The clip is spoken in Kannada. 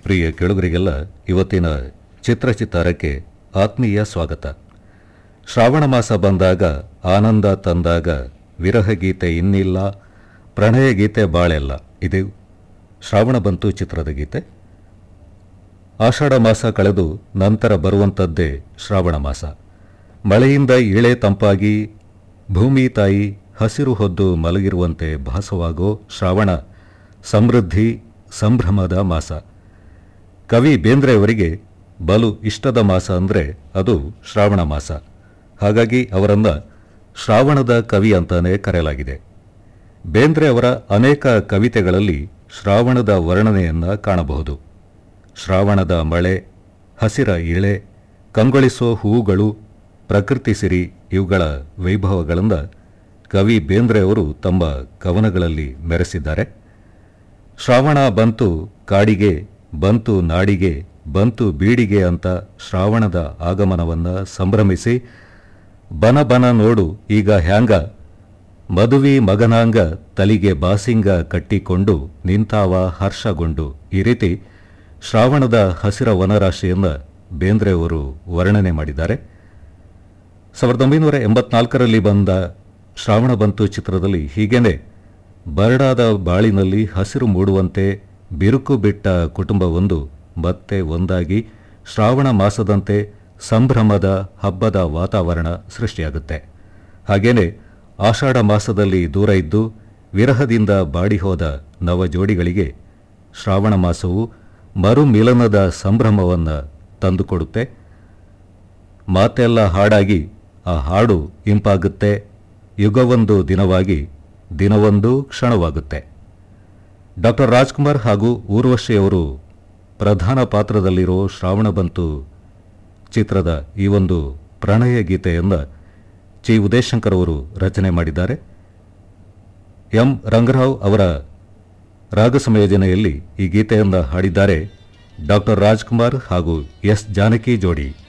ಪ್ರಿಯ ಕೆಳುಗರಿಗೆಲ್ಲ ಇವತ್ತಿನ ಚಿತ್ರಚಿತ್ತಾರಕ್ಕೆ ಆತ್ಮೀಯ ಸ್ವಾಗತ ಶ್ರಾವಣ ಮಾಸ ಬಂದಾಗ ಆನಂದ ತಂದಾಗ ವಿರಹ ಗೀತೆ ಇನ್ನಿಲ್ಲ ಪ್ರಣಯ ಗೀತೆ ಬಾಳೆಲ್ಲ ಇದು ಶ್ರಾವಣ ಬಂತು ಚಿತ್ರದ ಗೀತೆ ಆಷಾಢ ಮಾಸ ಕಳೆದು ನಂತರ ಬರುವಂಥದ್ದೇ ಶ್ರಾವಣ ಮಾಸ ಮಳೆಯಿಂದ ಇಳೆ ತಂಪಾಗಿ ಭೂಮಿ ತಾಯಿ ಹಸಿರು ಹೊದ್ದು ಮಲಗಿರುವಂತೆ ಭಾಸವಾಗೋ ಶ್ರಾವಣ ಸಮೃದ್ಧಿ ಸಂಭ್ರಮದ ಮಾಸ ಕವಿ ಬೇಂದ್ರೆಯವರಿಗೆ ಬಲು ಇಷ್ಟದ ಮಾಸ ಅಂದರೆ ಅದು ಶ್ರಾವಣ ಮಾಸ ಹಾಗಾಗಿ ಅವರನ್ನು ಶ್ರಾವಣದ ಕವಿ ಅಂತಾನೆ ಕರೆಯಲಾಗಿದೆ ಬೇಂದ್ರೆ ಅವರ ಅನೇಕ ಕವಿತೆಗಳಲ್ಲಿ ಶ್ರಾವಣದ ವರ್ಣನೆಯನ್ನು ಕಾಣಬಹುದು ಶ್ರಾವಣದ ಮಳೆ ಹಸಿರ ಇಳೆ ಕಂಗೊಳಿಸೋ ಹೂಗಳು ಪ್ರಕೃತಿ ಸಿರಿ ಇವುಗಳ ವೈಭವಗಳನ್ನು ಕವಿ ಬೇಂದ್ರೆ ಅವರು ತಮ್ಮ ಕವನಗಳಲ್ಲಿ ಮೆರೆಸಿದ್ದಾರೆ ಶ್ರಾವಣ ಬಂತು ಕಾಡಿಗೆ ಬಂತು ನಾಡಿಗೆ ಬಂತು ಬೀಡಿಗೆ ಅಂತ ಶ್ರಾವಣದ ಆಗಮನವನ್ನು ಸಂಭ್ರಮಿಸಿ ಬನ ಬನ ನೋಡು ಈಗ ಹ್ಯಾಂಗ ಮದುವಿ ಮಗನಾಂಗ ತಲಿಗೆ ಬಾಸಿಂಗ ಕಟ್ಟಿಕೊಂಡು ನಿಂತಾವ ಹರ್ಷಗೊಂಡು ಈ ರೀತಿ ಶ್ರಾವಣದ ಹಸಿರ ವನರಾಶಿಯನ್ನು ಬೇಂದ್ರೆ ಅವರು ವರ್ಣನೆ ಮಾಡಿದ್ದಾರೆ ಸಾವಿರದ ಒಂಬೈನೂರ ಎಂಬತ್ನಾಲ್ಕರಲ್ಲಿ ಬಂದ ಶ್ರಾವಣ ಬಂತು ಚಿತ್ರದಲ್ಲಿ ಹೀಗೇನೆ ಬರಡಾದ ಬಾಳಿನಲ್ಲಿ ಹಸಿರು ಮೂಡುವಂತೆ ಬಿರುಕು ಬಿಟ್ಟ ಕುಟುಂಬವೊಂದು ಮತ್ತೆ ಒಂದಾಗಿ ಶ್ರಾವಣ ಮಾಸದಂತೆ ಸಂಭ್ರಮದ ಹಬ್ಬದ ವಾತಾವರಣ ಸೃಷ್ಟಿಯಾಗುತ್ತೆ ಹಾಗೇನೆ ಆಷಾಢ ಮಾಸದಲ್ಲಿ ದೂರ ಇದ್ದು ವಿರಹದಿಂದ ಬಾಡಿ ಹೋದ ನವ ಜೋಡಿಗಳಿಗೆ ಶ್ರಾವಣ ಮಾಸವು ಮರುಮಿಲನದ ಸಂಭ್ರಮವನ್ನು ತಂದುಕೊಡುತ್ತೆ ಮಾತೆಲ್ಲ ಹಾಡಾಗಿ ಆ ಹಾಡು ಇಂಪಾಗುತ್ತೆ ಯುಗವೊಂದು ದಿನವಾಗಿ ದಿನವೊಂದು ಕ್ಷಣವಾಗುತ್ತೆ ಡಾಕ್ಟರ್ ರಾಜ್ಕುಮಾರ್ ಹಾಗೂ ಊರ್ವಶಿಯವರು ಪ್ರಧಾನ ಪಾತ್ರದಲ್ಲಿರೋ ಶ್ರಾವಣ ಬಂತು ಚಿತ್ರದ ಈ ಒಂದು ಪ್ರಣಯ ಗೀತೆಯನ್ನು ಚಿ ಉದಯಶಂಕರ್ ಅವರು ರಚನೆ ಮಾಡಿದ್ದಾರೆ ಎಂ ರಂಗರಾವ್ ಅವರ ರಾಗ ಸಂಯೋಜನೆಯಲ್ಲಿ ಈ ಗೀತೆಯನ್ನು ಹಾಡಿದ್ದಾರೆ ಡಾಕ್ಟರ್ ರಾಜ್ಕುಮಾರ್ ಹಾಗೂ ಎಸ್ ಜಾನಕಿ ಜೋಡಿ